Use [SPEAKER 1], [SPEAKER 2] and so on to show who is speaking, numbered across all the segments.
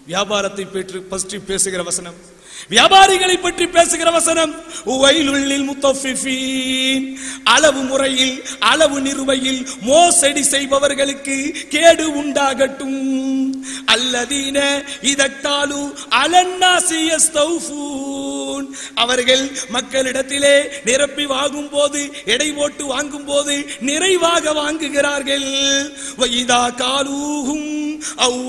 [SPEAKER 1] வியாபாரத்தை பற்றி பற்றி பேசுகிற வசனம் வியாபாரிகளை பற்றி பேசுகிற வசனம் வயலுள்ளில் முத்தஃபிஃபீன் அளவு முறையில் அளவு நிறுவையில் மோசடி செய்பவர்களுக்கு கேடு உண்டாகட்டும் அல்லதீன இதத்தாலு அலன்னாசி யஸ்தௌஃபூன் அவர்கள் மக்களிடத்திலே நிரப்பி வாங்கும் போது எடை போட்டு வாங்கும் போது நிறைவாக வாங்குகிறார்கள் வைதா காலூஹும் அவ்வசனூஹும்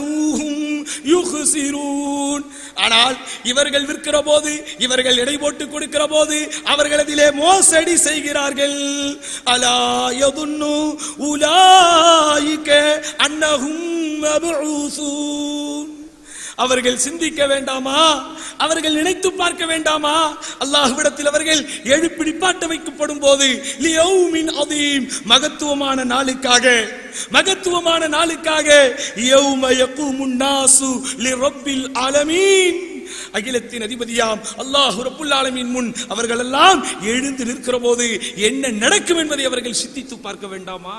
[SPEAKER 1] யுஹ்சிரூன் ஆனால் இவர்கள் விற்கிற போது இவர்கள் எடை போட்டு கொடுக்கிற போது அவர்கள் அதிலே மோசடி செய்கிறார்கள் அலா யதுன்னு உலாயிக அன்னஹும் மபூசூன் அவர்கள் சிந்திக்க வேண்டாமா அவர்கள் நினைத்து பார்க்க வேண்டாமா அல்லாஹ்விடத்தில் அவர்கள் எழுப்பி நிப்பாட்ட வைக்கப்படும் போது லியௌமின் அதீம் மகத்துவமான நாளுக்காக மகத்துவமான நாளுக்காக யௌம யகூமுன் நாசு லிரப்பில் ஆலமீன் அகிலத்தின் அதிபதியாம் அல்லாஹ் ரப்புல் ஆலமீன் முன் அவர்கள் எல்லாம் எழுந்து நிற்கிற போது என்ன நடக்கும் என்பதை அவர்கள் சிந்தித்து பார்க்க வேண்டாமா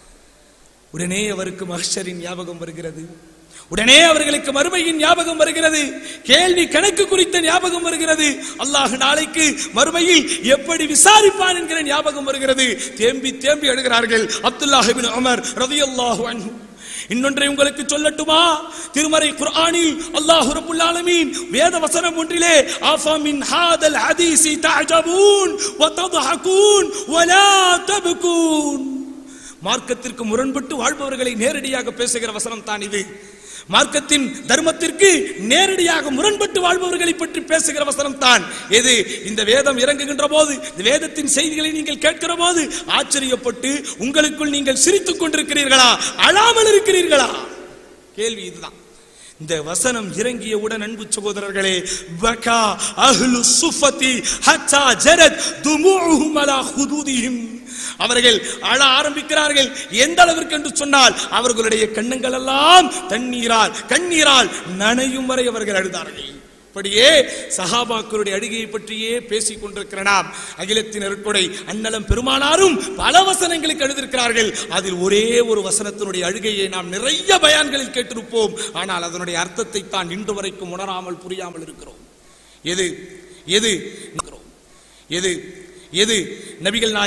[SPEAKER 1] உடனே அவருக்கு மஹ்ஷரின் ஞாபகம் வருகிறது உடனே அவர்களுக்கு மறுமையின் ஞாபகம் வருகிறது கேள்வி கணக்கு குறித்த ஞாபகம் வருகிறது அல்லாஹ் நாளைக்கு மறுமையில் எப்படி விசாரிப்பான் என்கிற ஞாபகம் வருகிறது தேம்பி தேம்பி அழுகிறார்கள் அப்துல்லாஹ் இப்னு உமர் ரலியல்லாஹு அன்ஹு இன்னொன்றை உங்களுக்கு சொல்லட்டுமா திருமறை குர்ஆனில் அல்லாஹ் ரப்புல் ஆலமீன் வேத வசனம் ஒன்றிலே ஆஃபா மின் ஹாதல் ஹதீஸி தஅஜபூன் வ தضحكون ولا تبكون மார்க்கத்திற்கு முரண்பட்டு வாழ்பவர்களை நேரடியாக பேசுகிற வசனம் தான் இது மார்க்கத்தின் தர்மத்திற்கு நேரடியாக முரண்பட்டு வாழ்பவர்களை பற்றி பேசுகிற வசனம் தான் எது இந்த வேதம் இறங்குகின்ற போது இந்த வேதத்தின் செய்திகளை நீங்கள் கேட்கிற போது ஆச்சரியப்பட்டு உங்களுக்குள் நீங்கள் சிரித்துக் கொண்டிருக்கிறீர்களா அழாமல் இருக்கிறீர்களா கேள்வி இதுதான் இந்த வசனம் இறங்கியவுடன் அன்பு சகோதரர்களே பகா அஹ்லு சுஃபதி ஹத்தா ஜரத் துமுஉஹும் அலா ஹுதூதிஹிம் அவர்கள் அழ ஆரம்பிக்கிறார்கள் எந்த அளவிற்கு என்று சொன்னால் அவர்களுடைய கண்ணங்கள் எல்லாம் தண்ணீரால் கண்ணீரால் நனையும் வரை அவர்கள் அழுதார்கள் அப்படியே சஹாபாக்களுடைய அழுகையை பற்றியே பேசிக் கொண்டிருக்கிற நாம் அகிலத்தின் அருட்கொடை அன்னலம் பெருமானாரும் பல வசனங்களுக்கு எழுதியிருக்கிறார்கள் அதில் ஒரே ஒரு வசனத்தினுடைய அழுகையை நாம் நிறைய பயான்களில் கேட்டிருப்போம் ஆனால் அதனுடைய அர்த்தத்தை தான் இன்று வரைக்கும் உணராமல் புரியாமல் இருக்கிறோம் எது எது எது எது நபிகள் நாயகம்